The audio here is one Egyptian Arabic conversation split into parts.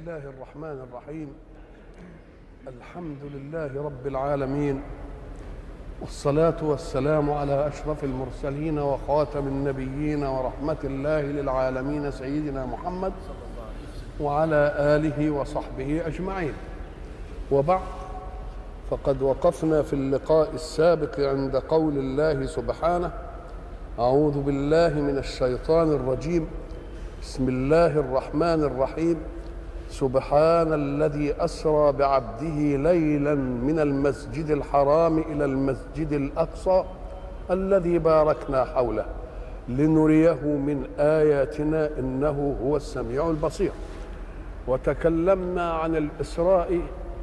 الله الرحمن الرحيم الحمد لله رب العالمين والصلاة والسلام على أشرف المرسلين وخاتم النبيين ورحمة الله للعالمين سيدنا محمد وعلى آله وصحبه أجمعين وبعد فقد وقفنا في اللقاء السابق عند قول الله سبحانه أعوذ بالله من الشيطان الرجيم بسم الله الرحمن الرحيم سبحان الذي اسرى بعبده ليلا من المسجد الحرام الى المسجد الاقصى الذي باركنا حوله لنريه من اياتنا انه هو السميع البصير وتكلمنا عن الاسراء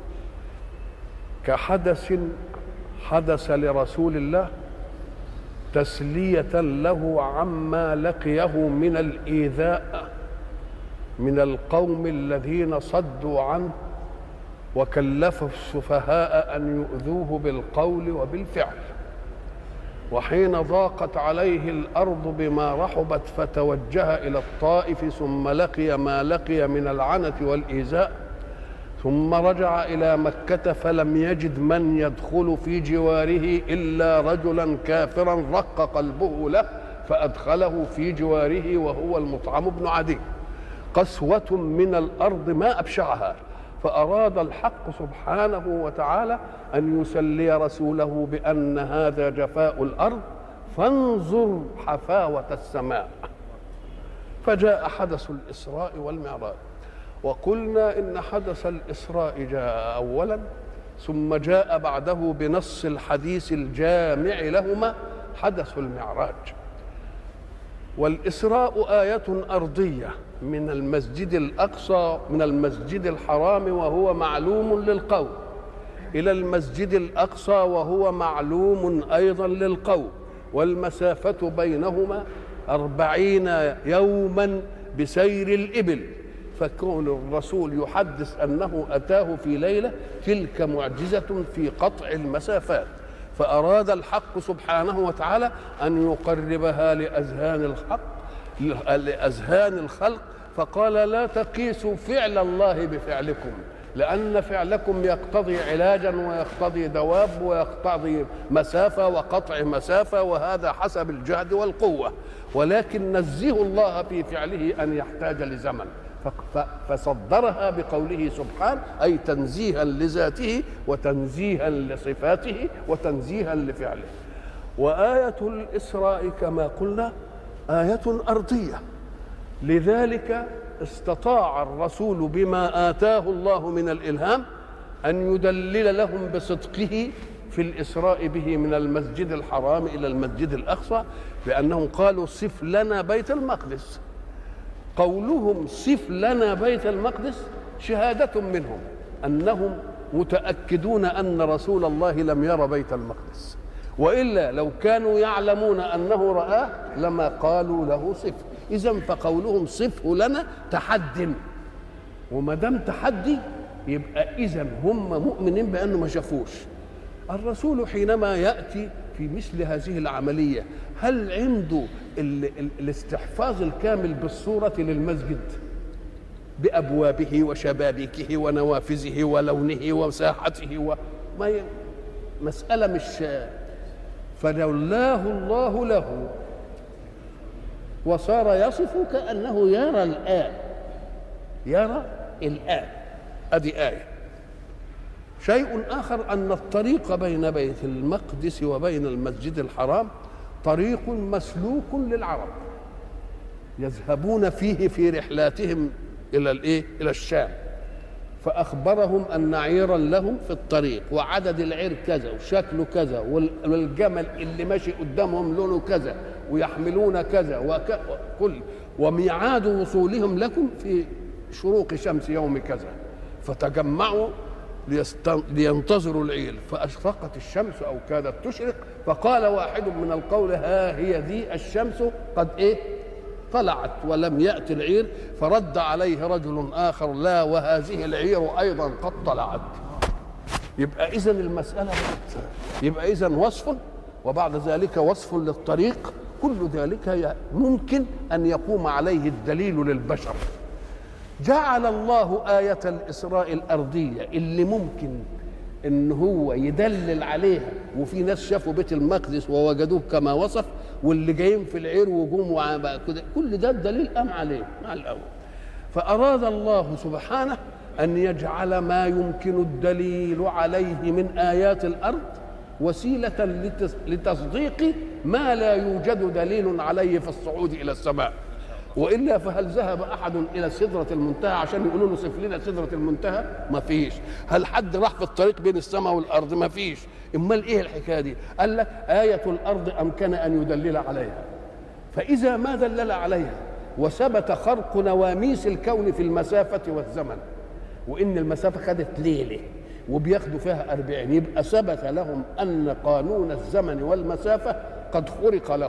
كحدث حدث لرسول الله تسليه له عما لقيه من الايذاء من القوم الذين صدوا عنه وكلفوا السفهاء ان يؤذوه بالقول وبالفعل وحين ضاقت عليه الارض بما رحبت فتوجه الى الطائف ثم لقي ما لقي من العنه والايذاء ثم رجع الى مكه فلم يجد من يدخل في جواره الا رجلا كافرا رق قلبه له فادخله في جواره وهو المطعم بن عدي قسوة من الأرض ما أبشعها فأراد الحق سبحانه وتعالى أن يسلي رسوله بأن هذا جفاء الأرض فانظر حفاوة السماء فجاء حدث الإسراء والمعراج وقلنا إن حدث الإسراء جاء أولا ثم جاء بعده بنص الحديث الجامع لهما حدث المعراج والإسراء آية أرضية من المسجد الأقصى من المسجد الحرام وهو معلوم للقوم إلى المسجد الأقصى وهو معلوم أيضا للقوم والمسافة بينهما أربعين يوما بسير الإبل فكون الرسول يحدث أنه أتاه في ليلة تلك معجزة في قطع المسافات فأراد الحق سبحانه وتعالى أن يقربها لأذهان الحق لأذهان الخلق فقال لا تقيسوا فعل الله بفعلكم لأن فعلكم يقتضي علاجا ويقتضي دواب ويقتضي مسافة وقطع مسافة وهذا حسب الجهد والقوة ولكن نزه الله في فعله أن يحتاج لزمن فصدرها بقوله سبحانه أي تنزيها لذاته وتنزيها لصفاته وتنزيها لفعله وآية الإسراء كما قلنا آية أرضية لذلك استطاع الرسول بما آتاه الله من الإلهام أن يدلل لهم بصدقه في الإسراء به من المسجد الحرام إلى المسجد الأقصى بأنهم قالوا صف لنا بيت المقدس قولهم صف لنا بيت المقدس شهادة منهم أنهم متأكدون أن رسول الله لم ير بيت المقدس وإلا لو كانوا يعلمون أنه رآه لما قالوا له صف إذا فقولهم صفه لنا تحد وما دام تحدي يبقى إذا هم مؤمنين بأنه ما شافوش الرسول حينما يأتي في مثل هذه العملية هل عنده ال ال الاستحفاظ الكامل بالصورة للمسجد بأبوابه وشبابيكه ونوافذه ولونه وساحته وما ي... مسألة مش فلولاه الله له وصار يصف كأنه يرى الآن يرى الآن أدي آية شيء آخر أن الطريق بين بيت المقدس وبين المسجد الحرام طريق مسلوك للعرب يذهبون فيه في رحلاتهم إلى الإيه؟ إلى الشام فأخبرهم أن عيرا لهم في الطريق وعدد العير كذا وشكله كذا والجمل اللي ماشي قدامهم لونه كذا ويحملون كذا وكل وميعاد وصولهم لكم في شروق شمس يوم كذا فتجمعوا لينتظروا العيل فأشرقت الشمس أو كادت تشرق فقال واحد من القول ها هي ذي الشمس قد إيه طلعت ولم يأتي العير فرد عليه رجل آخر لا وهذه العير أيضا قد طلعت يبقى إذا المسألة يبقى إذا وصف وبعد ذلك وصف للطريق كل ذلك ممكن أن يقوم عليه الدليل للبشر جعل الله آية الإسراء الأرضية اللي ممكن ان هو يدلل عليها وفي ناس شافوا بيت المقدس ووجدوه كما وصف واللي جايين في العير وجوم كل ده الدليل قام عليه مع الاول فاراد الله سبحانه ان يجعل ما يمكن الدليل عليه من ايات الارض وسيله لتصديق ما لا يوجد دليل عليه في الصعود الى السماء والا فهل ذهب احد الى سدره المنتهى عشان يقولوا له صف لنا سدره المنتهى ما فيش هل حد راح في الطريق بين السماء والارض ما فيش امال ايه الحكايه دي قال لك ايه الارض امكن ان يدلل عليها فاذا ما دلل عليها وثبت خرق نواميس الكون في المسافه والزمن وان المسافه خدت ليله وبياخدوا فيها أربعين يبقى ثبت لهم أن قانون الزمن والمسافة قد خرق له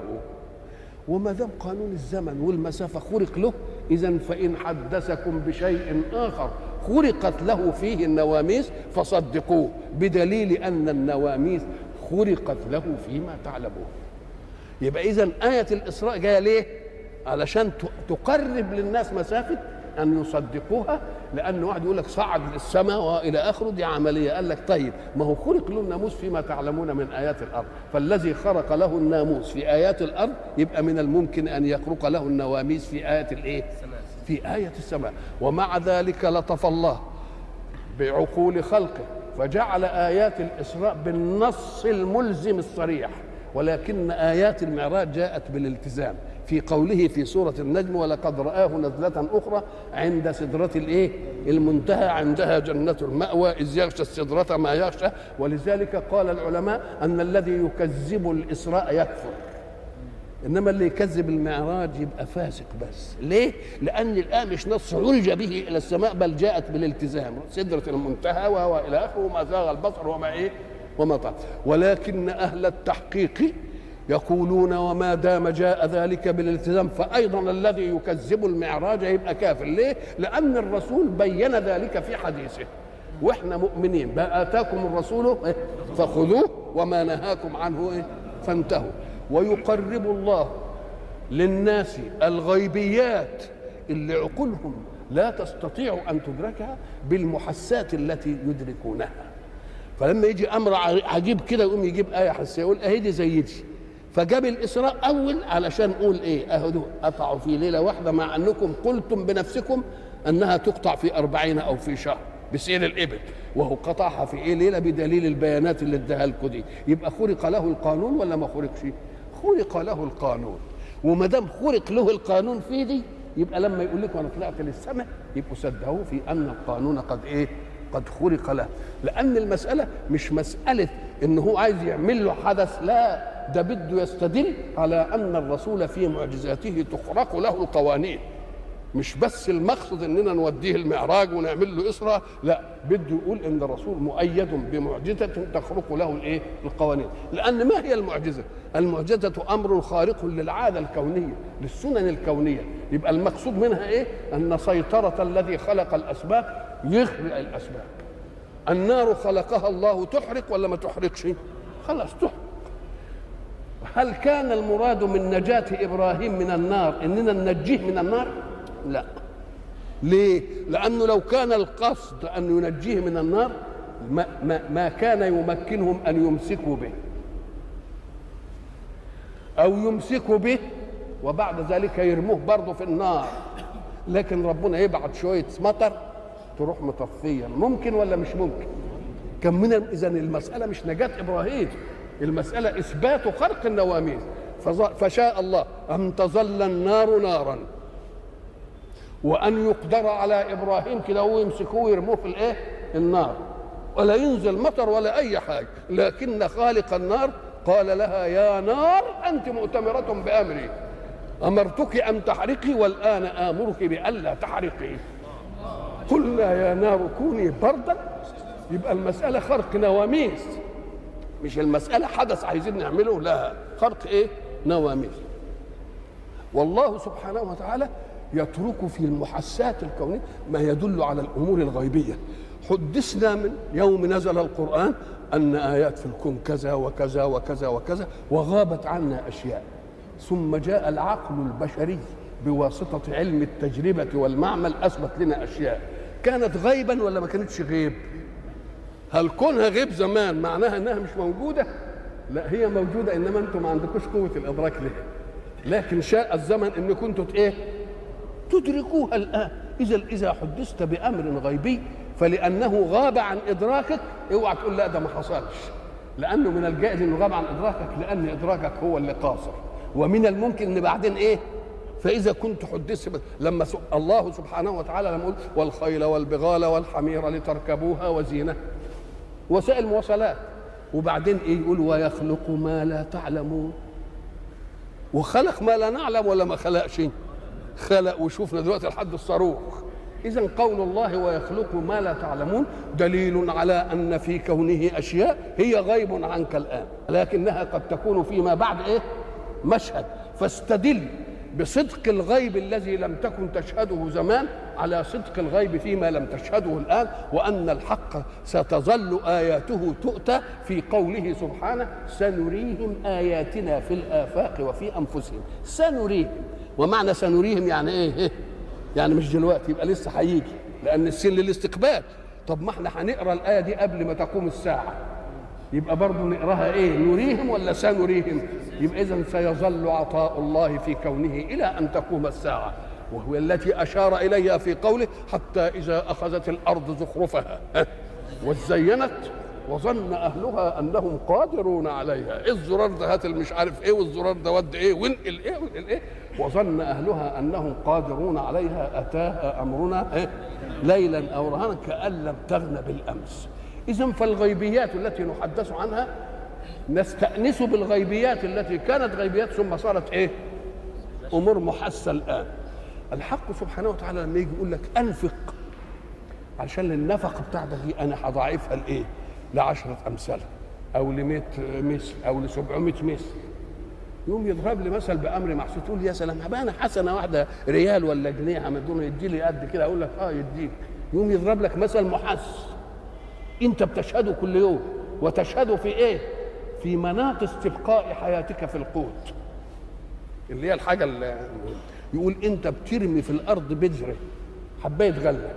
وما دام قانون الزمن والمسافة خرق له إذا فإن حدثكم بشيء آخر خرقت له فيه النواميس فصدقوه بدليل أن النواميس خرقت له فيما تعلمون يبقى إذا آية الإسراء جاية ليه؟ علشان تقرب للناس مسافة أن يصدقوها لأن واحد يقول لك صعد للسماء وإلى آخره دي عملية قال لك طيب ما هو خلق له الناموس فيما تعلمون من آيات الأرض فالذي خرق له الناموس في آيات الأرض يبقى من الممكن أن يخرق له النواميس في آية الإيه؟ في آية السماء ومع ذلك لطف الله بعقول خلقه فجعل آيات الإسراء بالنص الملزم الصريح ولكن آيات المعراج جاءت بالالتزام في قوله في سورة النجم ولقد رآه نزلة أخرى عند سدرة الإيه؟ المنتهى عندها جنة المأوى إذ يغشى السدرة ما يغشى ولذلك قال العلماء أن الذي يكذب الإسراء يكفر انما اللي يكذب المعراج يبقى فاسق بس ليه لان الان مش نص عرج به الى السماء بل جاءت بالالتزام سدره المنتهى وهو الى اخره وما زاغ البصر وما ايه وما طال ولكن اهل التحقيق يقولون وما دام جاء ذلك بالالتزام فايضا الذي يكذب المعراج يبقى كافر ليه لان الرسول بين ذلك في حديثه واحنا مؤمنين ما اتاكم الرسول إيه؟ فخذوه وما نهاكم عنه إيه؟ فانتهوا ويقرب الله للناس الغيبيات اللي عقولهم لا تستطيع ان تدركها بالمحسات التي يدركونها فلما يجي امر عجيب كده يقوم يجيب ايه حسيه يقول اهي دي زي دي فجاب الاسراء اول علشان نقول ايه اهدوا قطعوا في ليله واحده مع انكم قلتم بنفسكم انها تقطع في أربعين او في شهر بسير الابل وهو قطعها في ايه ليله بدليل البيانات اللي اداها لكم دي يبقى خرق له القانون ولا ما خرقش خرق له القانون وما دام خرق له القانون في دي يبقى لما يقول لكم انا طلعت للسماء يبقوا صدقوه في ان القانون قد ايه قد خرق له لان المساله مش مساله ان هو عايز يعمل له حدث لا ده بده يستدل على ان الرسول في معجزاته تخرق له القوانين مش بس المقصد اننا نوديه المعراج ونعمل له اسره لا بده يقول ان الرسول مؤيد بمعجزه تخرق له الايه القوانين لان ما هي المعجزه المعجزه امر خارق للعاده الكونيه للسنن الكونيه يبقى المقصود منها ايه ان سيطره الذي خلق الاسباب يخلق الاسباب النار خلقها الله تحرق ولا ما تحرقش خلاص تحرق هل كان المراد من نجاة إبراهيم من النار إننا ننجيه من النار لا ليه لأنه لو كان القصد أن ينجيه من النار ما, ما, ما كان يمكنهم أن يمسكوا به أو يمسكوا به وبعد ذلك يرموه برضه في النار لكن ربنا يبعت شوية مطر تروح مطفية ممكن ولا مش ممكن كان من إذا المسألة مش نجاة إبراهيم المسألة إثبات خرق النواميس فشاء الله أن تظل النار نارا وأن يقدر على إبراهيم كده هو يمسكوه ويرموه في الإيه؟ النار ولا ينزل مطر ولا أي حاجة لكن خالق النار قال لها يا نار أنت مؤتمرة بأمري أمرتك أن تحرقي والآن آمرك بألا تحرقي قلنا يا نار كوني بردا يبقى المسألة خرق نواميس مش المسألة حدث عايزين نعمله لا خرق ايه نواميس والله سبحانه وتعالى يترك في المحسات الكونية ما يدل على الأمور الغيبية حدثنا من يوم نزل القرآن أن آيات في الكون كذا وكذا وكذا وكذا وغابت عنا أشياء ثم جاء العقل البشري بواسطة علم التجربة والمعمل أثبت لنا أشياء كانت غيبا ولا ما كانتش غيب هل كونها غيب زمان معناها انها مش موجوده لا هي موجوده انما انتم ما عندكوش قوه الادراك لها لكن شاء الزمن ان كنتوا ايه تدركوها الان اذا اذا حدثت بامر غيبي فلانه غاب عن ادراكك اوعى تقول لا ده ما حصلش لانه من الجائز انه غاب عن ادراكك لان ادراكك هو اللي قاصر ومن الممكن ان بعدين ايه فاذا كنت حدثت لما الله سبحانه وتعالى لما يقول والخيل والبغال والحمير لتركبوها وزينه وسائل مواصلات وبعدين ايه يقول ويخلق ما لا تعلمون وخلق ما لا نعلم ولا ما خلقش خلق وشوفنا دلوقتي لحد الصاروخ اذا قول الله ويخلق ما لا تعلمون دليل على ان في كونه اشياء هي غيب عنك الان لكنها قد تكون فيما بعد ايه مشهد فاستدل بصدق الغيب الذي لم تكن تشهده زمان على صدق الغيب فيما لم تشهده الان وان الحق ستظل اياته تؤتى في قوله سبحانه سنريهم اياتنا في الافاق وفي انفسهم سنريهم ومعنى سنريهم يعني ايه يعني مش دلوقتي يبقى لسه هيجي لان السن للاستقبال طب ما احنا هنقرا الايه دي قبل ما تقوم الساعه يبقى برضه نقراها ايه نريهم ولا سنريهم يبقى اذا سيظل عطاء الله في كونه الى ان تقوم الساعه وهو التي اشار اليها في قوله حتى اذا اخذت الارض زخرفها وزينت وظن اهلها انهم قادرون عليها إيه الزرار ده هات مش عارف ايه والزرار ده ود ايه وانقل ايه وانقل ايه وظن اهلها انهم قادرون عليها اتاها امرنا إيه؟ ليلا او نهارا كان لم تغن بالامس اذا فالغيبيات التي نحدث عنها نستأنس بالغيبيات التي كانت غيبيات ثم صارت ايه امور محسه الان الحق سبحانه وتعالى لما يجي يقول لك انفق عشان النفقه بتاعتك دي انا هضاعفها لايه لعشرة امثال او ل 100 مثل او ل 700 مثل يقوم يضرب لي مثل بامر محسوس تقول يا سلام هبقى انا حسنه واحده ريال ولا جنيه عمدونه يدي لي قد كده اقول لك اه يديك يقوم يضرب لك مثل محس انت بتشهده كل يوم وتشهده في ايه في مناط استبقاء حياتك في القوت اللي هي الحاجه اللي يقول انت بترمي في الارض بذره حبايه غله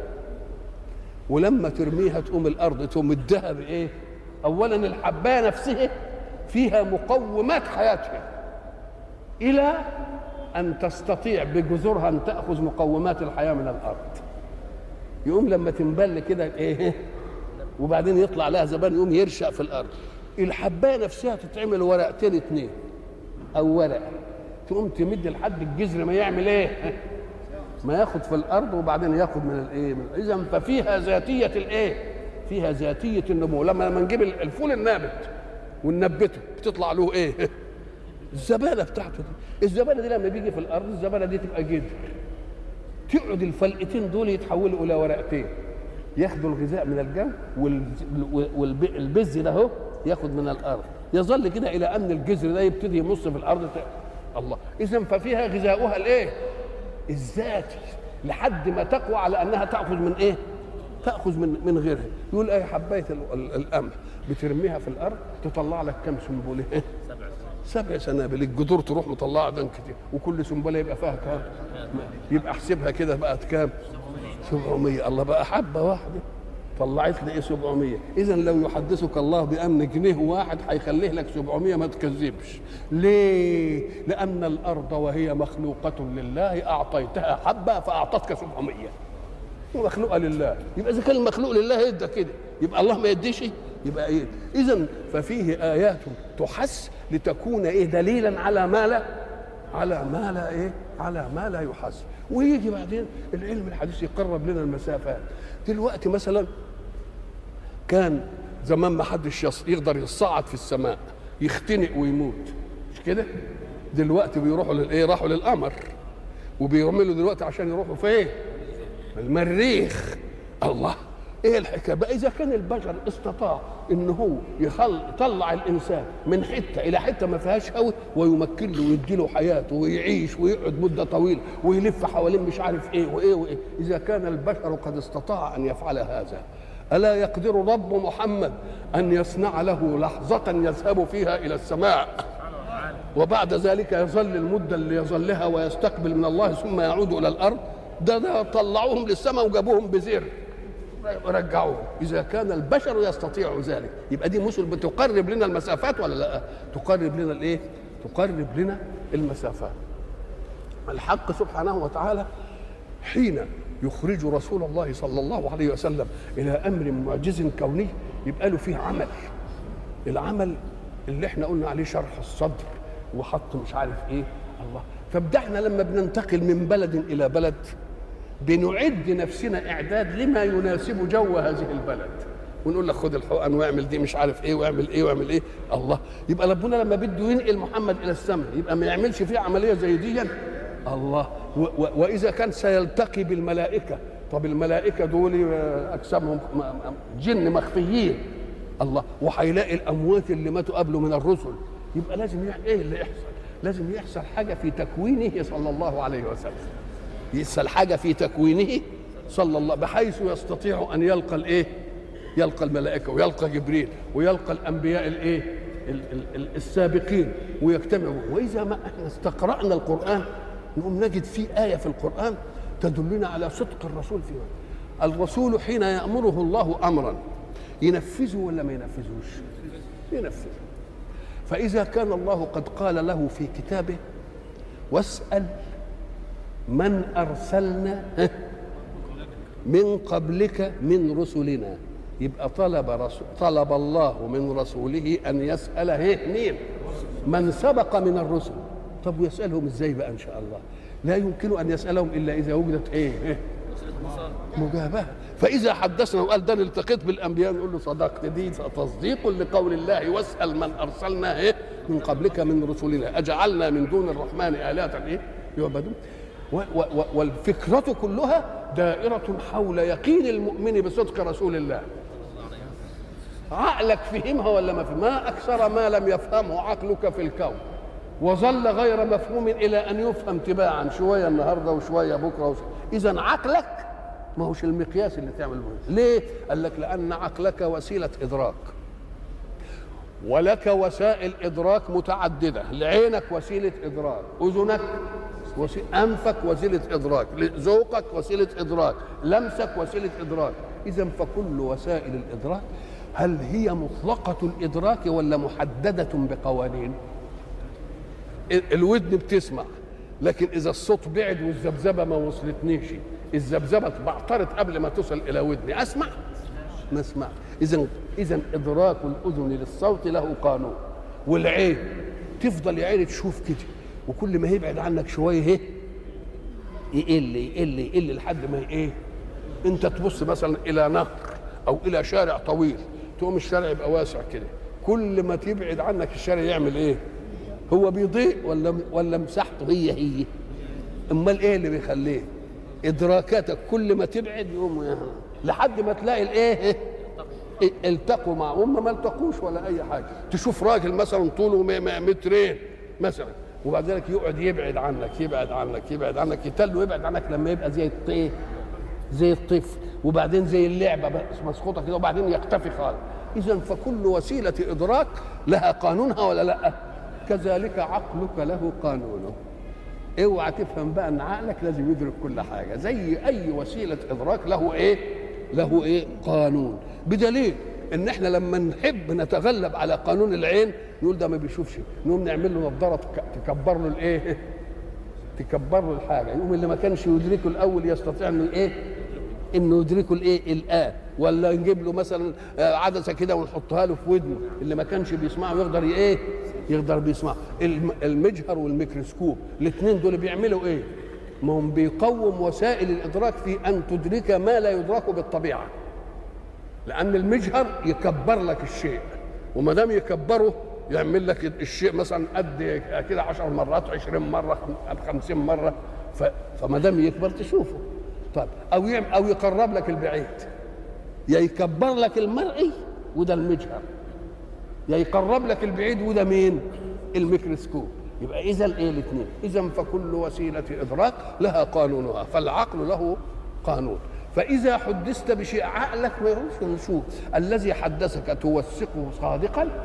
ولما ترميها تقوم الارض تقوم الذهب ايه اولا الحبايه نفسها فيها مقومات حياتها الى ان تستطيع بجذورها ان تاخذ مقومات الحياه من الارض يقوم لما تنبل كده ايه وبعدين يطلع لها زبان يقوم يرشق في الارض الحبايه نفسها تتعمل ورقتين اتنين او ورقه تقوم تمد لحد الجذر ما يعمل ايه ما ياخد في الارض وبعدين ياخد من الايه اذا ففيها ذاتيه الايه فيها ذاتيه النمو لما لما نجيب الفول النابت وننبته بتطلع له ايه الزباله بتاعته دي الزباله دي لما بيجي في الارض الزباله دي تبقى جذر تقعد الفلقتين دول يتحولوا الى ورقتين ياخدوا الغذاء من الجو والبز ده اهو ياخد من الارض يظل كده الى ان الجذر ده يبتدي يمص في الارض الله اذا ففيها غذاؤها الايه الذاتي لحد ما تقوى على انها تاخذ من ايه تاخذ من من غيرها يقول ايه حبايه القمح بترميها في الارض تطلع لك كم سنبله إيه؟ سبع سنابل الجذور تروح مطلعه دم كتير وكل سنبله يبقى فيها كام يبقى احسبها كده بقت كام 700 الله بقى حبه واحده طلعت لي ايه 700 اذا لو يحدثك الله بان جنيه واحد هيخليه لك 700 ما تكذبش ليه لان الارض وهي مخلوقه لله اعطيتها حبه فاعطتك 700 مخلوقه لله يبقى اذا كان المخلوق لله يدى كده يبقى الله ما يديش يبقى ايه اذا ففيه ايات تحس لتكون ايه دليلا على ما لا على ما لا ايه على ما لا يحس ويجي بعدين العلم الحديث يقرب لنا المسافات دلوقتي مثلا كان زمان ما حدش يقدر يصعد في السماء يختنق ويموت مش كده دلوقتي بيروحوا للايه راحوا للقمر وبيعملوا دلوقتي عشان يروحوا فين المريخ الله ايه الحكايه بقى اذا كان البشر استطاع ان هو يخل يطلع الانسان من حته الى حته ما فيهاش هوا ويمكن له ويدي له حياته ويعيش ويقعد مده طويله ويلف حوالين مش عارف ايه وايه وايه اذا كان البشر قد استطاع ان يفعل هذا الا يقدر رب محمد ان يصنع له لحظه يذهب فيها الى السماء وبعد ذلك يظل المده اللي يظلها ويستقبل من الله ثم يعود الى الارض ده ده طلعوهم للسماء وجابوهم بزر رجعوهم اذا كان البشر يستطيع ذلك يبقى دي مثل بتقرب لنا المسافات ولا لا تقرب لنا الايه تقرب لنا المسافات الحق سبحانه وتعالى حين يخرج رسول الله صلى الله عليه وسلم الى امر معجز كوني يبقى له فيه عمل العمل اللي احنا قلنا عليه شرح الصدر وحط مش عارف ايه الله فابدعنا لما بننتقل من بلد الى بلد بنعد نفسنا اعداد لما يناسب جو هذه البلد ونقول لك خد الحقن واعمل دي مش عارف ايه واعمل ايه واعمل ايه الله يبقى ربنا لما بده ينقل محمد الى السماء يبقى ما يعملش فيه عمليه زي دي الله و و واذا كان سيلتقي بالملائكه طب الملائكه دول اجسامهم جن مخفيين الله وهيلاقي الاموات اللي ماتوا قبله من الرسل يبقى لازم يح... ايه اللي يحصل لازم يحصل حاجه في تكوينه صلى الله عليه وسلم يحصل حاجه في تكوينه صلى الله بحيث يستطيع ان يلقى الايه يلقى الملائكه ويلقى جبريل ويلقى الانبياء الايه السابقين ويجتمعوا واذا ما احنا استقرانا القران نقوم نجد في ايه في القران تدلنا على صدق الرسول فيه الرسول حين يامره الله امرا ينفذه ولا ما ينفذوش ينفذه فإذا كان الله قد قال له في كتابه واسأل من أرسلنا من قبلك من رسلنا يبقى طلب رسول طلب الله من رسوله أن يسأل مين من سبق من الرسل طب ويسألهم ازاي بقى إن شاء الله لا يمكن أن يسألهم إلا إذا وجدت إيه مجابهة فإذا حدثنا وقال ده التقيت بالأنبياء نقول له صدقت دي تصديق لقول الله واسأل من أرسلنا إيه من قبلك من رسلنا أجعلنا من دون الرحمن آلهة إيه يعبدون والفكرة كلها دائرة حول يقين المؤمن بصدق رسول الله عقلك فهمها ولا ما فهم ما أكثر ما لم يفهمه عقلك في الكون وظل غير مفهوم إلى أن يفهم تباعا شوية النهاردة وشوية بكرة إذا عقلك ما هوش المقياس اللي تعمل به ليه قال لك لان عقلك وسيله ادراك ولك وسائل ادراك متعدده لعينك وسيله ادراك اذنك وسيلة انفك وسيله ادراك ذوقك وسيله ادراك لمسك وسيله ادراك اذا فكل وسائل الادراك هل هي مطلقه الادراك ولا محدده بقوانين الودن بتسمع لكن اذا الصوت بعد والذبذبه ما وصلتنيش الذبذبه بعترض قبل ما تصل الى ودني اسمع ما اسمع اذا اذا ادراك الاذن للصوت له قانون والعين تفضل يا عيني تشوف كده وكل ما يبعد عنك شويه ايه يقل يقل يقل لحد ما ايه انت تبص مثلا الى نهر او الى شارع طويل تقوم الشارع يبقى واسع كده كل ما تبعد عنك الشارع يعمل ايه هو بيضيق ولا ولا مساحته هي هي امال ايه اللي بيخليه ادراكاتك كل ما تبعد يقوم لحد ما تلاقي الايه التقوا مع هم ما التقوش ولا اي حاجه تشوف راجل مثلا طوله مترين مثلا وبعد ذلك يقعد يبعد عنك يبعد عنك يبعد عنك يتل يبعد عنك لما يبقى زي ايه زي الطفل وبعدين زي اللعبه مسقوطه كده وبعدين يختفي خالص اذا فكل وسيله ادراك لها قانونها ولا لا كذلك عقلك له قانونه اوعى تفهم بقى ان عقلك لازم يدرك كل حاجه زي اي وسيله ادراك له ايه له ايه قانون بدليل ان احنا لما نحب نتغلب على قانون العين نقول ده ما بيشوفش نقوم نعمل له نظاره تكبر له الايه تكبر له الحاجه يقوم اللي ما كانش يدركه الاول يستطيع انه ايه انه يدركه الايه الان ولا نجيب له مثلا عدسه كده ونحطها له في ودنه اللي ما كانش بيسمعه يقدر ايه يقدر بيسمع المجهر والميكروسكوب الاثنين دول بيعملوا ايه ما هم بيقوم وسائل الادراك في ان تدرك ما لا يدرك بالطبيعه لان المجهر يكبر لك الشيء وما دام يكبره يعمل لك الشيء مثلا قد كده 10 مرات 20 مره 50 مره فما دام يكبر تشوفه طيب او يعمل او يقرب لك البعيد يا يكبر لك المرئي وده المجهر يا يقرب لك البعيد وده مين الميكروسكوب يبقى اذا ايه الاثنين اذا فكل وسيله ادراك لها قانونها فالعقل له قانون فاذا حدثت بشيء عقلك ما يعرفش نشوف الذي حدثك توثقه صادقا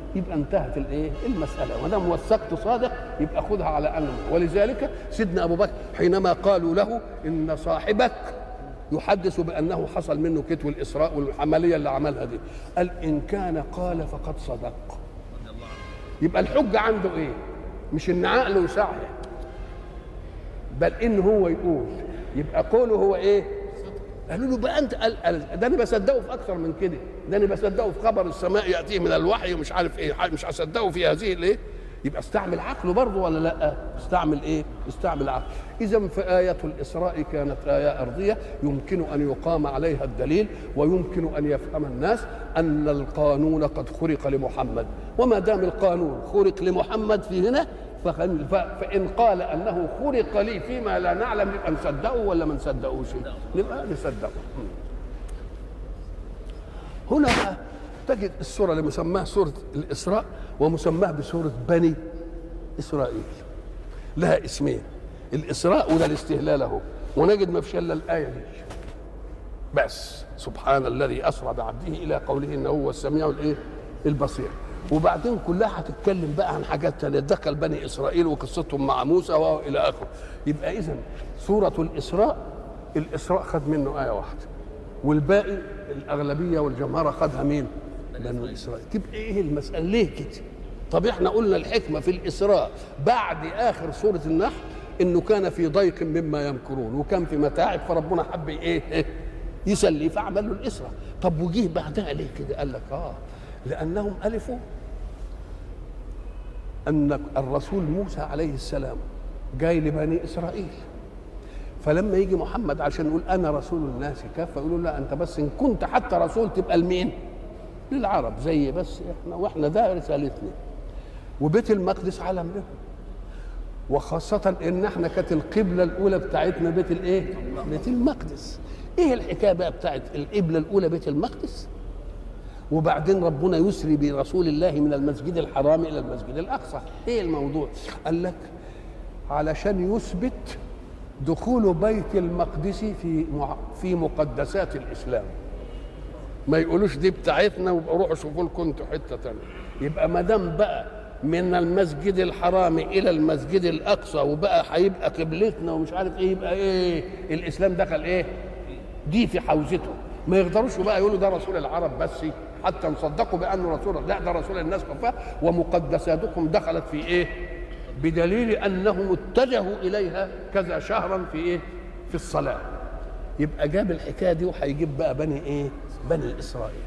يبقى انتهت الايه المساله ما دام وثقت صادق يبقى خذها على انه ولذلك سيدنا ابو بكر حينما قالوا له ان صاحبك يحدث بانه حصل منه كتو الاسراء والعمليه اللي عملها دي قال ان كان قال فقد صدق يبقى الحجه عنده ايه مش ان عقله يساعده بل ان هو يقول يبقى قوله هو ايه قالوا له بقى انت قال قال ده انا بصدقه في اكثر من كده ده انا بصدقه في خبر السماء ياتيه من الوحي ومش عارف ايه مش هصدقه في هذه الايه يبقى استعمل عقله برضه ولا لا استعمل ايه استعمل عقل اذا فآية الإسراء كانت آية أرضية يمكن أن يقام عليها الدليل ويمكن أن يفهم الناس أن القانون قد خرق لمحمد وما دام القانون خرق لمحمد في هنا فإن قال أنه خرق لي فيما لا نعلم نبقى نصدقه ولا ما نصدقوش نبقى نصدقه هنا بقى تجد السورة اللي مسماها سورة الإسراء ومسماها بسورة بني إسرائيل لها اسمين الإسراء وده الاستهلال أهو ونجد ما فيش إلا الآية دي بس سبحان الذي أسرى بعبده إلى قوله إنه هو السميع الإيه البصير وبعدين كلها هتتكلم بقى عن حاجات تانية دخل بني إسرائيل وقصتهم مع موسى وإلى آخره يبقى إذا سورة الإسراء الإسراء خد منه آية واحدة والباقي الأغلبية والجمهرة خدها مين؟ بنو إسرائيل تبقى إيه المسألة ليه كده؟ طب احنا قلنا الحكمة في الإسراء بعد آخر سورة النحل إنه كان في ضيق مما يمكرون وكان في متاعب فربنا حب إيه؟ يسلي فعمل له الإسراء طب وجيه بعدها ليه كده؟ قال لك آه لأنهم ألفوا أن الرسول موسى عليه السلام جاي لبني إسرائيل فلما يجي محمد عشان يقول أنا رسول الناس كافة يقولوا لا أنت بس إن كنت حتى رسول تبقى لمين؟ للعرب زي بس إحنا وإحنا ده رسالتنا وبيت المقدس علم لهم وخاصة إن إحنا كانت القبلة الأولى بتاعتنا بيت الإيه؟ بيت المقدس. إيه الحكاية بقى بتاعت القبلة الأولى بيت المقدس؟ وبعدين ربنا يسري برسول الله من المسجد الحرام الى المسجد الاقصى ايه الموضوع قال لك علشان يثبت دخول بيت المقدس في في مقدسات الاسلام ما يقولوش دي بتاعتنا ويبقى روحوا شوفوا لكم انتوا حته ثانيه يبقى ما دام بقى من المسجد الحرام الى المسجد الاقصى وبقى هيبقى قبلتنا ومش عارف ايه يبقى ايه الاسلام دخل ايه دي في حوزته ما يقدروش بقى يقولوا ده رسول العرب بس حتى نصدقوا بانه رسول لا ده رسول الناس كفاه ومقدساتكم دخلت في ايه؟ بدليل انهم اتجهوا اليها كذا شهرا في ايه؟ في الصلاه يبقى جاب الحكايه دي وهيجيب بقى بني ايه؟ بني اسرائيل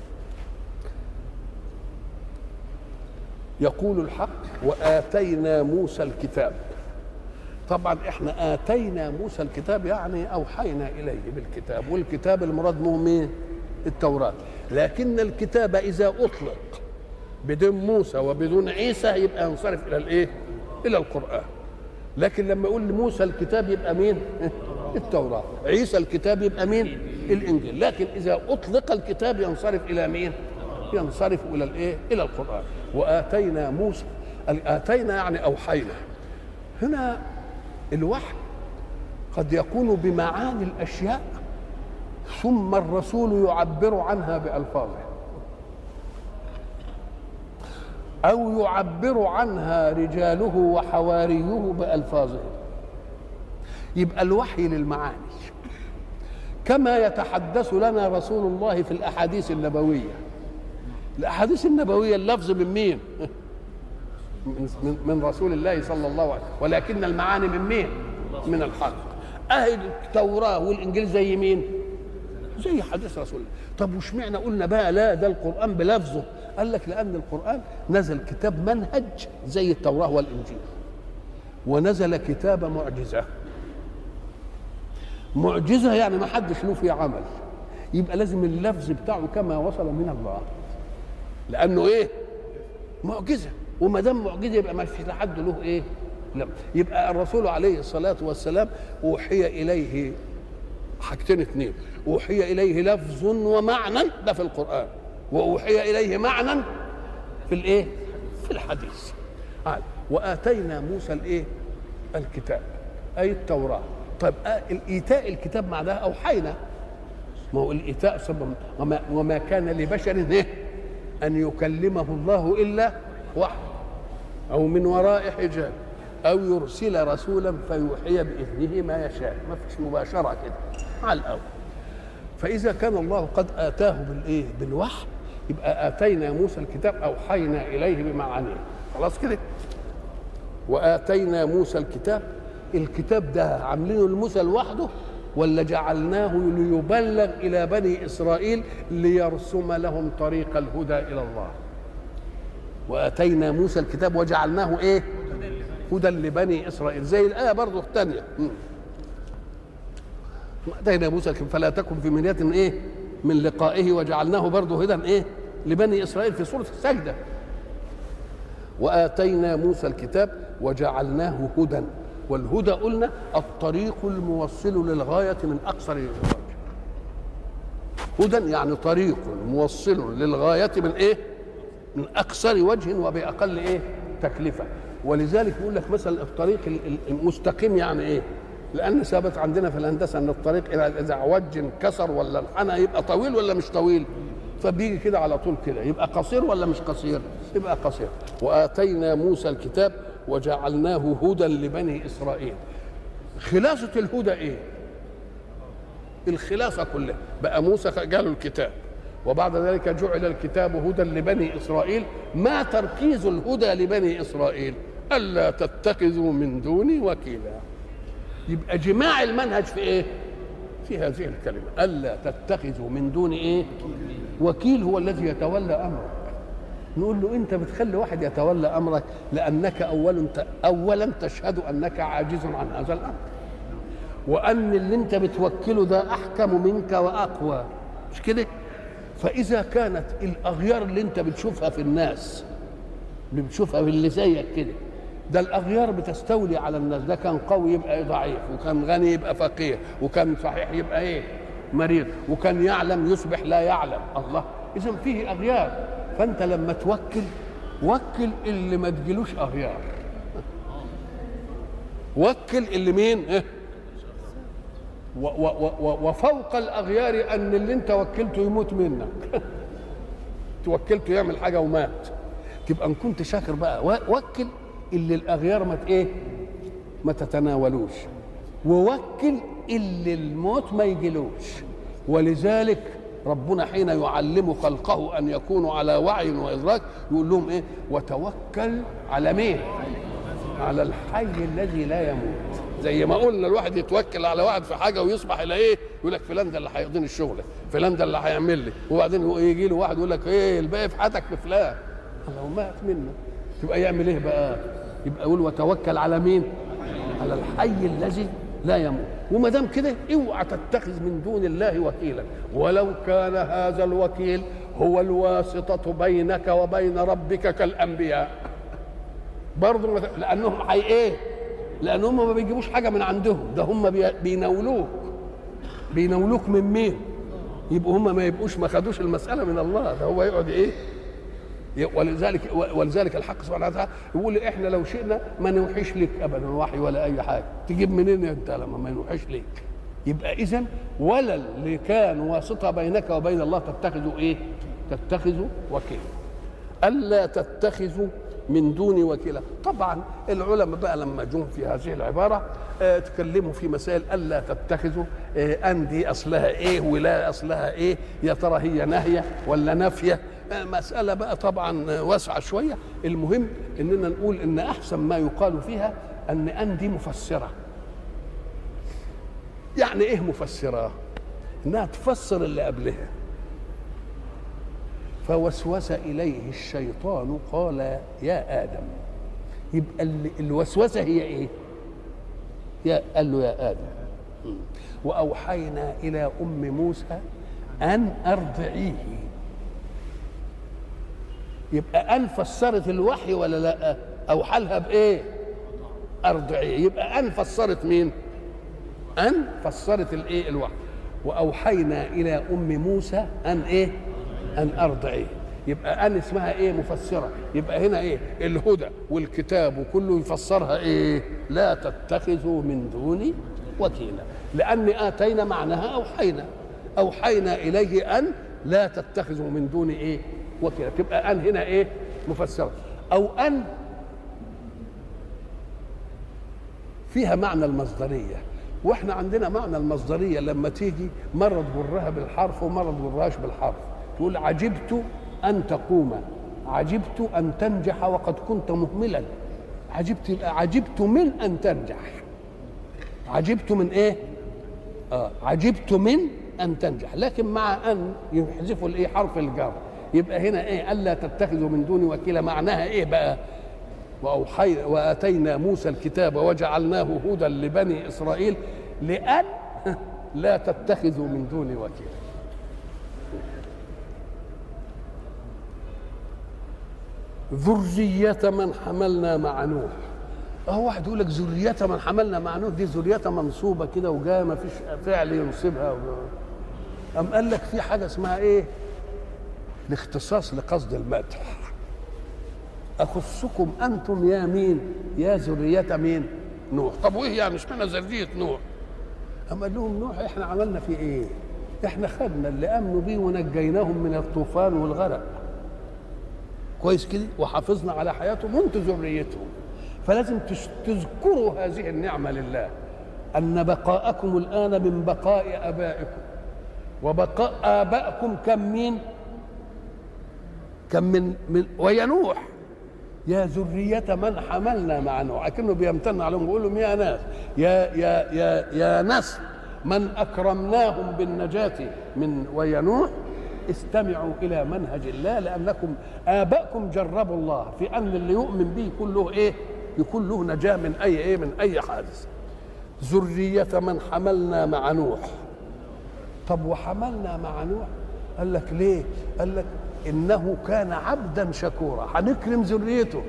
يقول الحق واتينا موسى الكتاب طبعا احنا اتينا موسى الكتاب يعني اوحينا اليه بالكتاب والكتاب المراد به مين؟ التوراه لكن الكتاب اذا اطلق بدون موسى وبدون عيسى يبقى ينصرف الى الايه؟ الى القران لكن لما يقول لموسى الكتاب يبقى مين؟ التوراه عيسى الكتاب يبقى مين؟ الانجيل لكن اذا اطلق الكتاب ينصرف الى مين؟ ينصرف الى الايه؟ الى القران واتينا موسى اتينا يعني اوحينا هنا الوحي قد يكون بمعاني الاشياء ثم الرسول يعبر عنها بألفاظه أو يعبر عنها رجاله وحواريه بألفاظه يبقى الوحي للمعاني كما يتحدث لنا رسول الله في الأحاديث النبوية الأحاديث النبوية اللفظ من مين؟ من, من رسول الله صلى الله عليه وسلم ولكن المعاني من مين؟ من الحق أهل التوراة والإنجيل زي مين؟ زي حديث رسول الله طب واشمعنى قلنا بقى لا ده القرآن بلفظه قال لك لأن القرآن نزل كتاب منهج زي التوراة والإنجيل ونزل كتاب معجزة معجزة يعني ما حدش له فيه عمل يبقى لازم اللفظ بتاعه كما وصل من الله لأنه إيه معجزة وما دام معجزة يبقى ما فيش حد له إيه لا يبقى الرسول عليه الصلاة والسلام أوحي إليه حاجتين اثنين أوحي إليه لفظ ومعنى ده في القرآن وأوحي إليه معنى في الإيه؟ في الحديث قال وآتينا موسى الإيه؟ الكتاب أي التوراة طيب آه الإيتاء الكتاب معناها أوحينا ما هو الإيتاء سبب وما, وما كان لبشر إيه؟ ان يكلمه الله الا وحي او من وراء حجاب او يرسل رسولا فيوحي باذنه ما يشاء ما فيش مباشره كده على الاول فاذا كان الله قد اتاه بالايه بالوحي يبقى اتينا موسى الكتاب اوحينا اليه بمعانيه خلاص كده واتينا موسى الكتاب الكتاب ده عاملينه لموسى لوحده ولا جعلناه ليبلغ الى بني اسرائيل ليرسم لهم طريق الهدى الى الله واتينا موسى الكتاب وجعلناه ايه هدى لبني اسرائيل زي الايه برضه الثانيه اتينا موسى الكتاب فلا تكن في مريه ايه من لقائه وجعلناه برضه هدى ايه لبني اسرائيل في سوره السجده واتينا موسى الكتاب وجعلناه هدى والهدى قلنا الطريق الموصل للغايه من اقصر الوجه هدى يعني طريق موصل للغايه من ايه من اقصر وجه وباقل ايه تكلفه ولذلك يقول لك مثلا الطريق المستقيم يعني ايه لان ثابت عندنا في الهندسه ان الطريق اذا عوج انكسر ولا انحنى يبقى طويل ولا مش طويل فبيجي كده على طول كده يبقى قصير ولا مش قصير يبقى قصير واتينا موسى الكتاب وجعلناه هدى لبني اسرائيل خلاصه الهدى ايه الخلاصه كلها بقى موسى جاله الكتاب وبعد ذلك جعل الكتاب هدى لبني اسرائيل ما تركيز الهدى لبني اسرائيل الا تتخذوا من دوني وكيلا يبقى جماع المنهج في ايه في هذه الكلمه الا تتخذوا من دون ايه وكيل هو الذي يتولى امرك نقول له انت بتخلي واحد يتولى امرك لانك اولا اولا تشهد انك عاجز عن هذا الامر وان اللي انت بتوكله ده احكم منك واقوى مش كده فاذا كانت الاغيار اللي انت بتشوفها في الناس اللي بتشوفها في اللي زيك كده ده الاغيار بتستولي على الناس ده كان قوي يبقى ضعيف وكان غني يبقى فقير وكان صحيح يبقى ايه مريض وكان يعلم يصبح لا يعلم الله اذا فيه اغيار فانت لما توكل وكل اللي ما تجيلوش اغيار وكل اللي مين إيه؟ و و و وفوق الاغيار ان اللي انت وكلته يموت منك توكلته يعمل حاجه ومات تبقى ان كنت شاكر بقى وكل اللي الاغيار ما ايه ما تتناولوش ووكل اللي الموت ما يجيلوش ولذلك ربنا حين يعلم خلقه ان يكونوا على وعي وادراك يقول لهم ايه وتوكل على مين على الحي الذي لا يموت زي ما قلنا الواحد يتوكل على واحد في حاجه ويصبح الى ايه يقول لك فلان ده اللي هيقضيني الشغل فلان ده اللي هيعمل لي وبعدين يجي له واحد يقول لك ايه الباقي في حياتك بفلان لو مات منه يبقى يعمل ايه بقى يبقى يقول وتوكل على مين على الحي الذي لا يموت وما دام كده اوعى تتخذ من دون الله وكيلا ولو كان هذا الوكيل هو الواسطة بينك وبين ربك كالأنبياء برضه لأنهم حي إيه؟ لأنهم ما بيجيبوش حاجة من عندهم ده هم بيناولوك بيناولوك من مين؟ يبقوا هم ما يبقوش ما خدوش المسألة من الله ده هو يقعد إيه؟ ولذلك ولذلك الحق سبحانه وتعالى يقول احنا لو شئنا ما نوحيش لك ابدا وحي ولا اي حاجه تجيب منين انت لما ما نوحيش لك يبقى اذا ولا اللي كان واسطه بينك وبين الله تتخذوا ايه تتخذوا وكيلا الا تتخذوا من دون وكيلا طبعا العلماء بقى لما جم في هذه العباره اه تكلموا في مسائل الا تتخذوا اه ان دي اصلها ايه ولا اصلها ايه يا ترى هي ناهيه ولا نافيه مسألة بقى طبعا واسعة شوية المهم إننا نقول إن أحسن ما يقال فيها أن أن دي مفسرة يعني إيه مفسرة إنها تفسر اللي قبلها فوسوس إليه الشيطان قال يا آدم يبقى الوسوسة هي إيه يا قال له يا آدم وأوحينا إلى أم موسى أن أرضعيه يبقى ان فسرت الوحي ولا لا او حالها بايه ارضعيه يبقى ان فسرت مين ان فسرت الايه الوحي واوحينا الى ام موسى ان ايه ان ارضعيه يبقى ان اسمها ايه مفسره يبقى هنا ايه الهدى والكتاب وكله يفسرها ايه لا تتخذوا من دوني وكيلا لان اتينا معناها اوحينا اوحينا اليه ان لا تتخذوا من دوني ايه وكيلا تبقى ان هنا ايه مفسره او ان فيها معنى المصدريه واحنا عندنا معنى المصدريه لما تيجي مره تجرها بالحرف ومره تجرهاش بالحرف تقول عجبت ان تقوم عجبت ان تنجح وقد كنت مهملا عجبت يبقى عجبت من ان تنجح عجبت من ايه اه عجبت من ان تنجح لكن مع ان يحذفوا الايه حرف الجر يبقى هنا ايه الا تتخذوا من دوني وكيلا معناها ايه بقى وأوحي وآتينا موسى الكتاب وجعلناه هدى لبني إسرائيل لأن لا تتخذوا من دوني وكيلا ذرية من حملنا مع نوح اهو واحد يقول لك ذرية من حملنا مع نوح دي ذرية منصوبة كده وجاية ما فيش فعل ينصبها أم قال لك في حاجة اسمها ايه؟ الاختصاص لقصد المدح اخصكم انتم يا مين يا ذريه مين نوح طب وايه يعني اشمعنى ذريه نوح اما قال لهم نوح احنا عملنا فيه ايه احنا خدنا اللي امنوا بيه ونجيناهم من الطوفان والغرق كويس كده وحافظنا على حياتهم وانتم ذريتهم فلازم تذكروا هذه النعمه لله ان بقاءكم الان من بقاء ابائكم وبقاء ابائكم كم مين كم من, من ويا نوح يا ذرية من حملنا مع نوح أكنه بيمتن عليهم بيقول لهم يا ناس يا يا يا يا ناس من أكرمناهم بالنجاة من ويا نوح استمعوا إلى منهج الله لأنكم آباءكم جربوا الله في أن اللي يؤمن به يكون له إيه؟ يكون له نجاة من أي إيه؟ من أي حادث ذرية من حملنا مع نوح طب وحملنا مع نوح قال لك ليه؟ قال لك انه كان عبدا شكورا هنكرم ذريته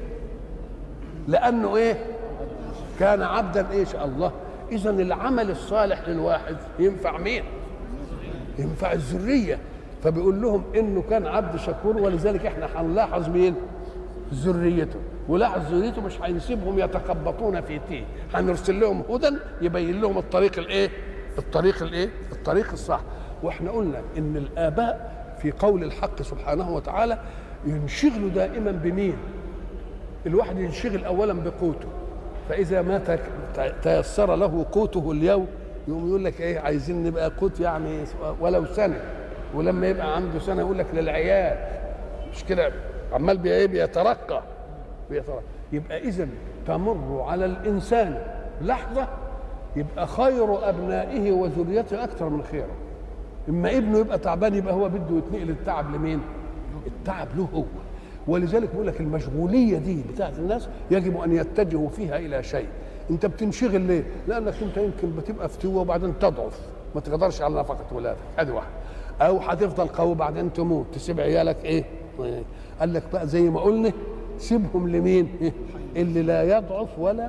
لانه ايه كان عبدا ايش الله اذا العمل الصالح للواحد ينفع مين ينفع الذريه فبيقول لهم انه كان عبد شكور ولذلك احنا هنلاحظ مين ذريته ولاحظ ذريته مش هينسيبهم يتخبطون في تيه هنرسل لهم هدى يبين لهم الطريق الايه الطريق الايه الطريق الصح واحنا قلنا ان الاباء في قول الحق سبحانه وتعالى ينشغل دائما بمين الواحد ينشغل اولا بقوته فاذا ما تيسر له قوته اليوم يقوم يقول لك ايه عايزين نبقى قوت يعني ولو سنه ولما يبقى عنده سنه يقول لك للعيال مش كده عمال بي بيترقى بيترقى يبقى اذا تمر على الانسان لحظه يبقى خير ابنائه وذريته اكثر من خيره اما ابنه يبقى تعبان يبقى هو بده يتنقل التعب لمين التعب له هو ولذلك بيقول لك المشغوليه دي بتاعت الناس يجب ان يتجهوا فيها الى شيء انت بتنشغل ليه لانك انت يمكن بتبقى فتوه وبعدين تضعف ما تقدرش على نفقه ولادك ادي واحد او هتفضل قوي بعدين تموت تسيب عيالك ايه قال لك بقى زي ما قلنا سيبهم لمين اللي لا يضعف ولا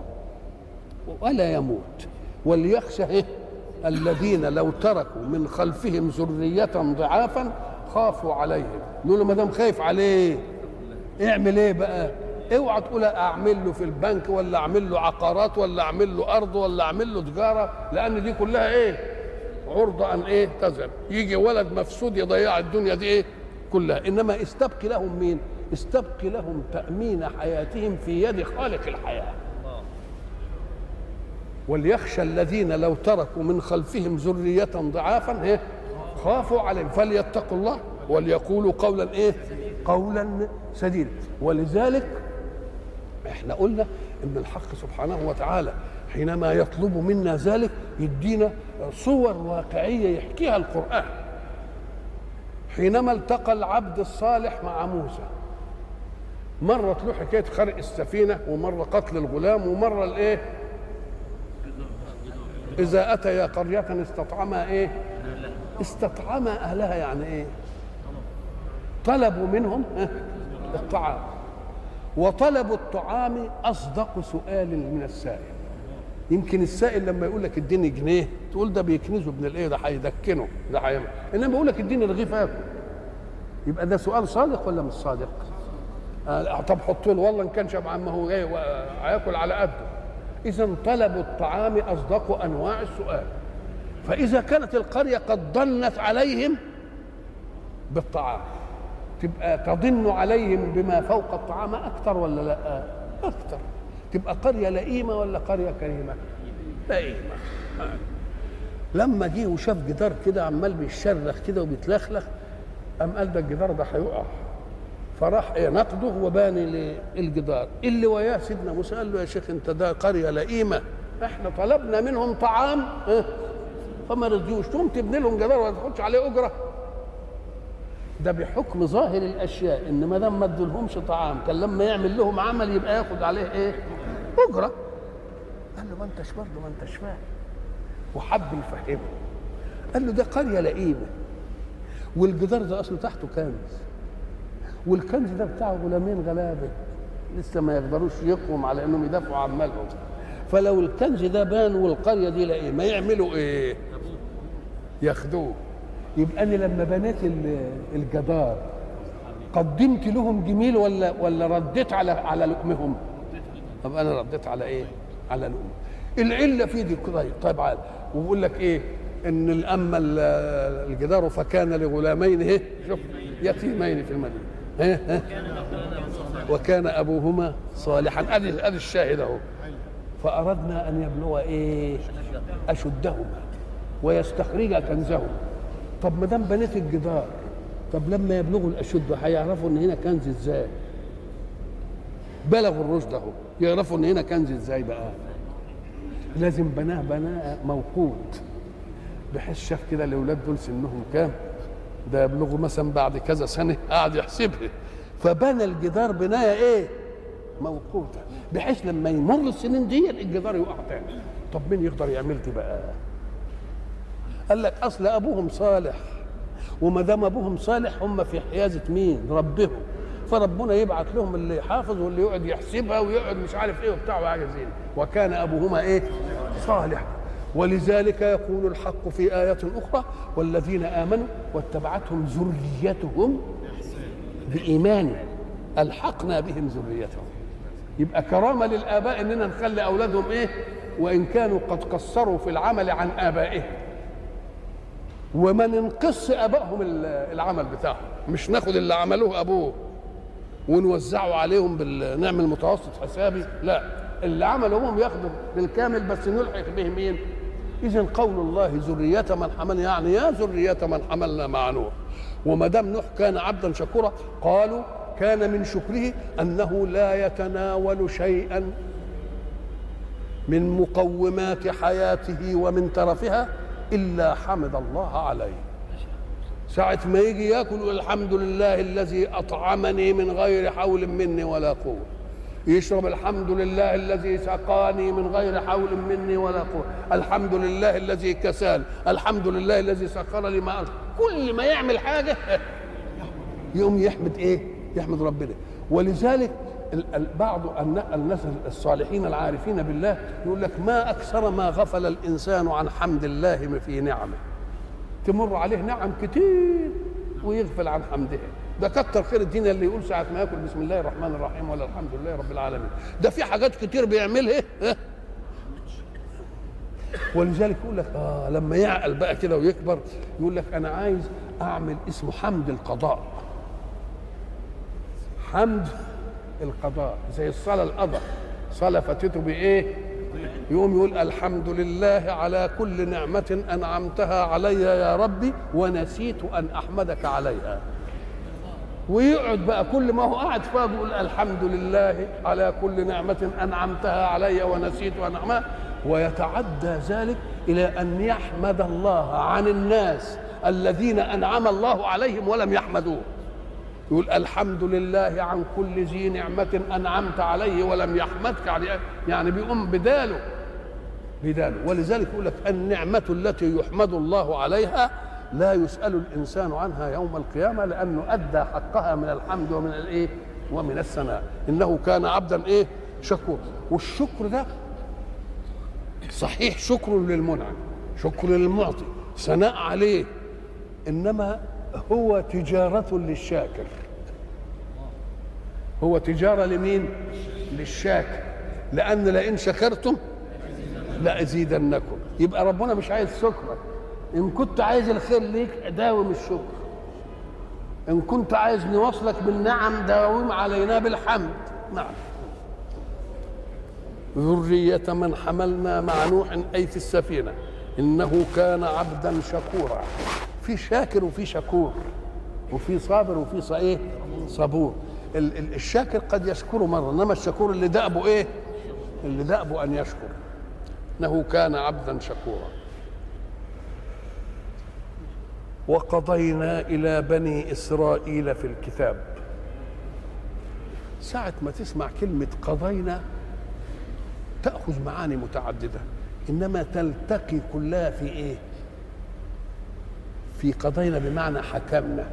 ولا يموت وليخشى ايه الذين لو تركوا من خلفهم ذرية ضعافا خافوا عليهم نقول له ما دام خايف عليه اعمل ايه بقى اوعى تقول اعمل له في البنك ولا اعمل له عقارات ولا اعمل له ارض ولا اعمل له تجاره لان دي كلها ايه عرضه ان ايه تذهب يجي ولد مفسود يضيع الدنيا دي ايه كلها انما استبقي لهم مين استبقي لهم تامين حياتهم في يد خالق الحياه وليخشى الذين لو تركوا من خلفهم ذرية ضعافا إيه؟ خافوا عليهم فليتقوا الله وليقولوا قولا ايه؟ قولا سديدا ولذلك احنا قلنا ان الحق سبحانه وتعالى حينما يطلب منا ذلك يدينا صور واقعيه يحكيها القران حينما التقى العبد الصالح مع موسى مرة له حكاية خرق السفينة ومرة قتل الغلام ومرة الايه إذا أتيا قرية استطعما إيه؟ استطعما أهلها يعني إيه؟ طلبوا منهم الطعام وطلب الطعام أصدق سؤال من السائل يمكن السائل لما يقول لك اديني جنيه تقول ده بيكنزه ابن الايه ده هيدكنه ده هيعمل انما يقول لك اديني رغيف اكل يبقى ده سؤال صادق ولا مش صادق؟ آه طب حطوا له والله ان كان شبعان ما هو جاي هياكل على قده إذا طلب الطعام أصدق أنواع السؤال فإذا كانت القرية قد ضنت عليهم بالطعام تبقى تضن عليهم بما فوق الطعام اكثر ولا لا اكثر تبقى قريه لئيمه ولا قريه كريمه لئيمه لما جه وشاف جدار كده عمال بيشرخ كده وبيتلخلخ قام قال ده الجدار ده هيقع فراح ايه نقده وباني للجدار اللي وياه سيدنا موسى قال له يا شيخ انت ده قريه لئيمه احنا طلبنا منهم طعام اه فما رضيوش تقوم تبني لهم جدار ولا تاخدش عليه اجره ده بحكم ظاهر الاشياء ان ما دام ما ادولهمش طعام كان لما يعمل لهم عمل يبقى ياخد عليه ايه؟ اجره قال له ما انتش برضه ما انتش فاهم وحب يفهمه قال له ده قريه لئيمه والجدار ده اصله تحته كنز والكنز ده بتاع غلامين غلابه لسه ما يقدروش يقوم على انهم يدافعوا عن مالهم فلو الكنز ده بان والقريه دي لئيمه يعملوا ايه؟ ياخدوه يبقى انا لما بنيت الجدار قدمت لهم جميل ولا ولا رديت على على لقمهم؟ طب انا رديت على ايه؟ على لقمه العله في دي طيب طيب عاد وبيقول لك ايه؟ ان اما الجدار فكان لغلامين ايه؟ شوف يتيمين في المدينه ايه ايه وكان ابوهما صالحا ادي ادي الشاهد اهو فاردنا ان يبلغ ايه؟ اشدهما ويستخرج كنزهما طب ما دام بنيت الجدار طب لما يبلغوا الاشد هيعرفوا ان هنا كنز ازاي بلغوا الرشد اهو يعرفوا ان هنا كنز ازاي بقى لازم بناه بناء موقوت بحيث شاف كده الاولاد دول سنهم كام ده يبلغوا مثلا بعد كذا سنه قعد يحسبها فبنى الجدار بنايه ايه موقوته بحيث لما يمر السنين دي الجدار يقع تاني طب مين يقدر يعمل دي بقى قال لك اصل ابوهم صالح وما دام ابوهم صالح هم في حيازه مين ربهم فربنا يبعث لهم اللي يحافظ واللي يقعد يحسبها ويقعد مش عارف ايه وبتاع وحاجه زي وكان ابوهما ايه صالح ولذلك يقول الحق في آية أخرى والذين آمنوا واتبعتهم ذريتهم بإيمان ألحقنا بهم ذريتهم يبقى كرامة للآباء إننا نخلي أولادهم إيه وإن كانوا قد قصروا في العمل عن آبائهم وما ننقص ابائهم العمل بتاعهم مش ناخد اللي عملوه ابوه ونوزعه عليهم بال... نعمل متوسط حسابي لا اللي عملوا هم ياخدوا بالكامل بس نلحق به مين اذا قول الله ذرية من حملنا يعني يا ذرية من حملنا مع نوح وما دام نوح كان عبدا شكورا قالوا كان من شكره انه لا يتناول شيئا من مقومات حياته ومن ترفها الا حمد الله عليه ساعة ما يجي ياكل يقول الحمد لله الذي اطعمني من غير حول مني ولا قوة يشرب الحمد لله الذي سقاني من غير حول مني ولا قوة الحمد لله الذي كسان الحمد لله الذي سخر لي ما كل ما يعمل حاجة يقوم يحمد ايه يحمد ربنا ولذلك بعض الناس الصالحين العارفين بالله يقول لك ما اكثر ما غفل الانسان عن حمد الله في نعمه تمر عليه نعم كتير ويغفل عن حمدها ده كتر خير الدين اللي يقول ساعه ما ياكل بسم الله الرحمن الرحيم ولا الحمد لله رب العالمين ده في حاجات كتير بيعملها ولذلك يقول لك اه لما يعقل بقى كده ويكبر يقول لك انا عايز اعمل اسمه حمد القضاء حمد القضاء زي الصلاة القضاء صلاة فاتته بإيه؟ يقوم يقول الحمد لله على كل نعمة أنعمتها علي يا ربي ونسيت أن أحمدك عليها ويقعد بقى كل ما هو قاعد فيها بيقول الحمد لله على كل نعمة أنعمتها علي ونسيت أن أحمدها ويتعدى ذلك إلى أن يحمد الله عن الناس الذين أنعم الله عليهم ولم يحمدوه يقول الحمد لله عن كل ذي نعمة أنعمت عليه ولم يحمدك عليه يعني بيقوم بداله بداله ولذلك يقول لك النعمة التي يحمد الله عليها لا يسأل الإنسان عنها يوم القيامة لأنه أدى حقها من الحمد ومن الإيه ومن الثناء إنه كان عبدا إيه شكور والشكر ده صحيح شكر للمنعم شكر للمعطي ثناء عليه إنما هو تجارة للشاكر هو تجارة لمين؟ للشاكر لأن لئن شكرتم لأزيدنكم يبقى ربنا مش عايز شكرك إن كنت عايز الخير ليك داوم الشكر ان كنت عايز نوصلك بالنعم داوم علينا بالحمد نعم ذرية من حملنا مع نوح أي في السفينة إنه كان عبدا شكورا في شاكر وفي شكور وفي صابر وفي ص- ايه صبور ال- ال- الشاكر قد يشكر مرة إنما الشكور اللي دأبه ايه اللي دأبه أن يشكر إنه كان عبدا شكورا وقضينا إلى بني إسرائيل في الكتاب ساعة ما تسمع كلمة قضينا تأخذ معاني متعددة إنما تلتقي كلها في إيه؟ في قضينا بمعنى حكمنا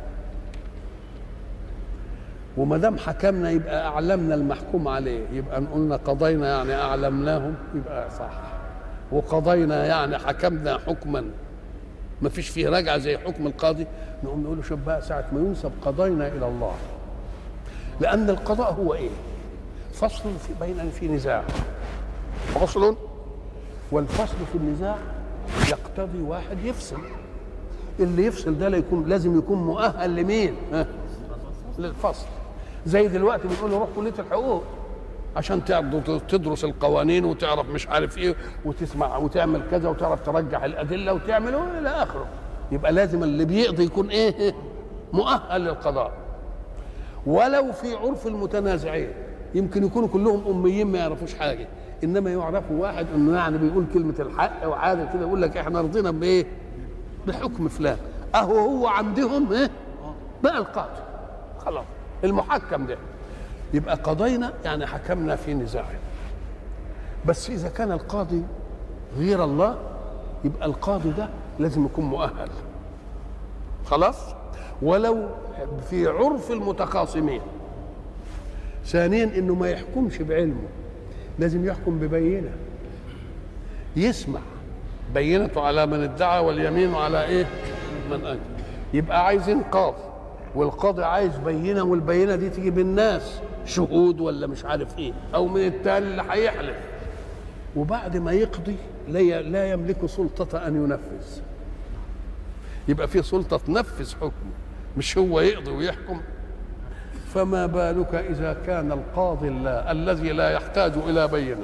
وما دام حكمنا يبقى أعلمنا المحكوم عليه يبقى قلنا قضينا يعني أعلمناهم يبقى صح وقضينا يعني حكمنا حكما ما فيش فيه رجعة زي حكم القاضي نقوم نقول له شوف بقى ساعة ما ينسب قضينا إلى الله لأن القضاء هو إيه؟ فصل في بين أن في نزاع فصل والفصل في النزاع يقتضي واحد يفصل اللي يفصل ده لا يكون لازم يكون مؤهل لمين؟ ها؟ للفصل زي دلوقتي بنقول له روح كليه الحقوق عشان تعرف تدرس القوانين وتعرف مش عارف ايه وتسمع وتعمل كذا وتعرف ترجح الادله وتعمل الى اخره يبقى لازم اللي بيقضي يكون ايه مؤهل للقضاء ولو في عرف المتنازعين يمكن يكونوا كلهم اميين ما يعرفوش حاجه انما يعرفوا واحد انه يعني بيقول كلمه الحق وعادل كده يقول لك احنا رضينا بايه بحكم فلان اهو هو عندهم ايه بقى القاضي خلاص المحكم ده يبقى قضينا يعني حكمنا في نزاع بس اذا كان القاضي غير الله يبقى القاضي ده لازم يكون مؤهل خلاص ولو في عرف المتخاصمين ثانيا انه ما يحكمش بعلمه لازم يحكم ببينه يسمع بينته على من ادعى واليمين على ايه من اجل يبقى عايزين قاضي والقاضي عايز بينه والبينه دي تيجي بالناس شهود ولا مش عارف ايه او من التاني اللي هيحلف وبعد ما يقضي لا ي- لا يملك سلطه ان ينفذ يبقى في سلطه تنفذ حكمه مش هو يقضي ويحكم فما بالك اذا كان القاضي الله الذي لا يحتاج الى بينه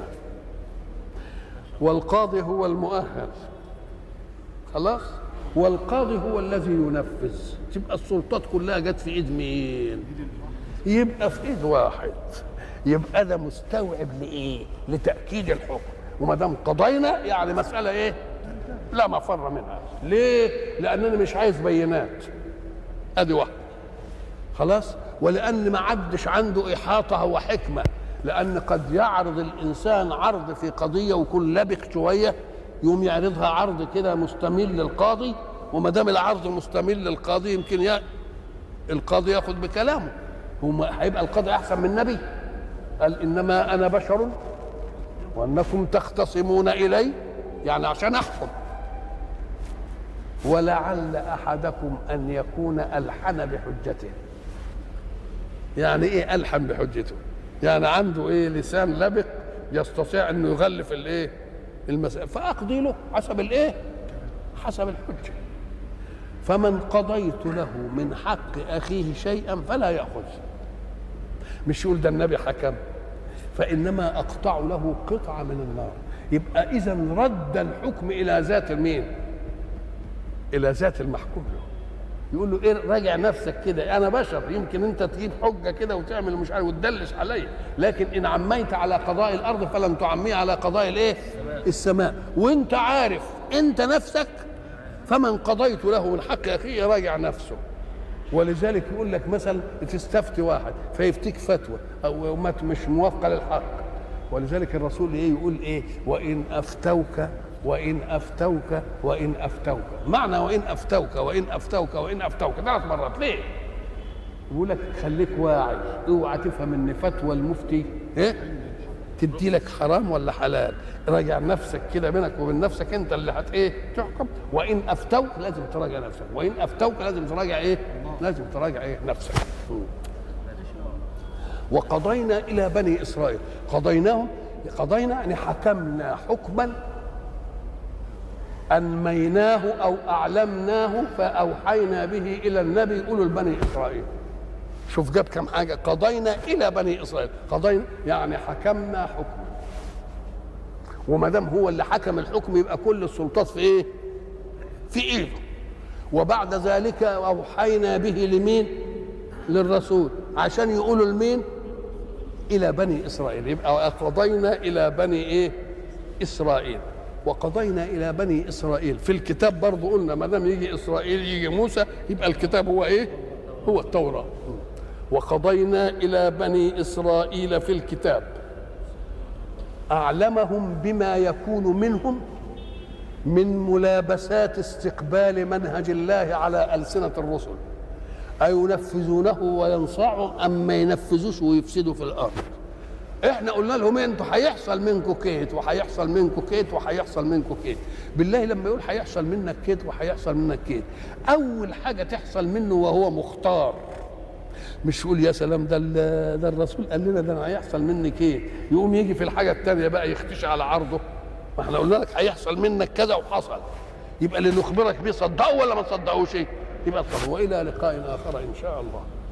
والقاضي هو المؤهل خلاص والقاضي هو الذي ينفذ تبقى السلطات كلها جت في ايد مين يبقى في ايد واحد يبقى ده مستوعب لايه لتاكيد الحكم وما دام قضينا يعني مساله ايه لا مفر منها ليه لاننا مش عايز بينات ادي واحده خلاص ولان ما عدش عنده احاطه وحكمه لان قد يعرض الانسان عرض في قضيه ويكون لبق شويه يقوم يعرضها عرض كده مستمل للقاضي وما دام العرض مستمل للقاضي يمكن ي... القاضي ياخذ بكلامه هو هيبقى القاضي احسن من النبي قال انما انا بشر وانكم تختصمون الي يعني عشان احكم ولعل احدكم ان يكون الحن بحجته يعني ايه الحن بحجته يعني عنده ايه لسان لبق يستطيع انه يغلف الايه المسألة فاقضي له حسب الايه حسب الحجه فمن قضيت له من حق اخيه شيئا فلا ياخذ مش يقول ده النبي حكم فانما اقطع له قطعه من النار يبقى اذا رد الحكم الى ذات مين الى ذات المحكوم له يقول له ايه راجع نفسك كده انا بشر يمكن انت تجيب حجه كده وتعمل مش عارف وتدلس عليا لكن ان عميت على قضاء الارض فلن تعميه على قضاء الايه السماء وانت عارف انت نفسك فمن قضيت له من حق اخيه راجع نفسه ولذلك يقول لك مثلا تستفتي واحد فيفتيك فتوى او ما مش موافقه للحق ولذلك الرسول ايه يقول ايه وان افتوك وان افتوك وان افتوك معنى وان افتوك وان افتوك وان افتوك ثلاث مرات ليه يقول لك خليك واعي اوعى تفهم ان فتوى المفتي ايه تدي لك حرام ولا حلال راجع نفسك كده بينك وبين نفسك انت اللي هت ايه تحكم وان افتوك لازم تراجع نفسك وان افتوك لازم تراجع ايه لازم تراجع ايه نفسك وقضينا الى بني اسرائيل قضيناهم قضينا يعني حكمنا حكما أنميناه أو أعلمناه فأوحينا به إلى النبي أولو البني إسرائيل شوف جاب كم حاجة قضينا إلى بني إسرائيل قضينا يعني حكمنا حكما وما دام هو اللي حكم الحكم يبقى كل السلطات في إيه؟ في إيده وبعد ذلك أوحينا به لمين؟ للرسول عشان يقولوا لمين؟ إلى بني إسرائيل يبقى قضينا إلى بني إيه؟ إسرائيل وقضينا الى بني اسرائيل في الكتاب برضه قلنا ما دام يجي اسرائيل يجي موسى يبقى الكتاب هو ايه؟ هو التوراه وقضينا الى بني اسرائيل في الكتاب اعلمهم بما يكون منهم من ملابسات استقبال منهج الله على السنه الرسل اينفذونه وينصعهم ام ما ينفذوش ويفسدوا في الارض احنا قلنا لهم انتوا هيحصل منكم كيت وهيحصل منكم كيت وهيحصل منكم كيت بالله لما يقول هيحصل منك كيت وهيحصل منك كيت اول حاجه تحصل منه وهو مختار مش يقول يا سلام ده ده الرسول قال لنا ده هيحصل مني كيت يقوم يجي في الحاجه الثانيه بقى يختشي على عرضه ما احنا قلنا لك هيحصل منك كذا وحصل يبقى اللي نخبرك بيه صدقوا ولا ما تصدقوش يبقى صدقوا والى لقاء اخر ان شاء الله